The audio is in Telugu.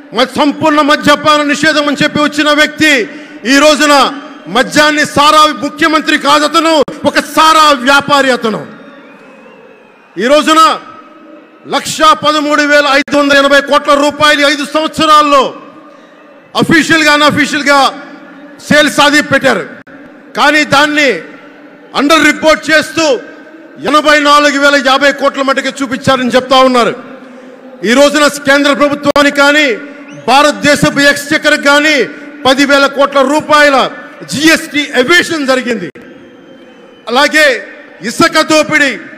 మ- సంపూర్ణ మద్యపాన నిషేధం అని చెప్పి వచ్చిన వ్యక్తి ఈ రోజున మద్యాన్ని సారా ముఖ్యమంత్రి కాదు అతను ఒక సారా వ్యాపారి అతను ఈ రోజున లక్ష పదమూడు వేల ఐదు వందల ఎనభై కోట్ల రూపాయలు ఐదు సంవత్సరాల్లో అఫీషియల్గా అన్అఫీషియల్గా సేల్స్ అది పెట్టారు కానీ దాన్ని అండర్ రిపోర్ట్ చేస్తూ ఎనభై నాలుగు వేల యాభై కోట్ల మటుకు చూపించారని చెప్తా ఉన్నారు ఈ రోజున కేంద్ర ప్రభుత్వానికి కానీ భారతదేశపు ఎక్స్చెక్కర్ కానీ పదివేల కోట్ల రూపాయల జిఎస్టి ఎవేషన్ జరిగింది అలాగే ఇసుక దోపిడీ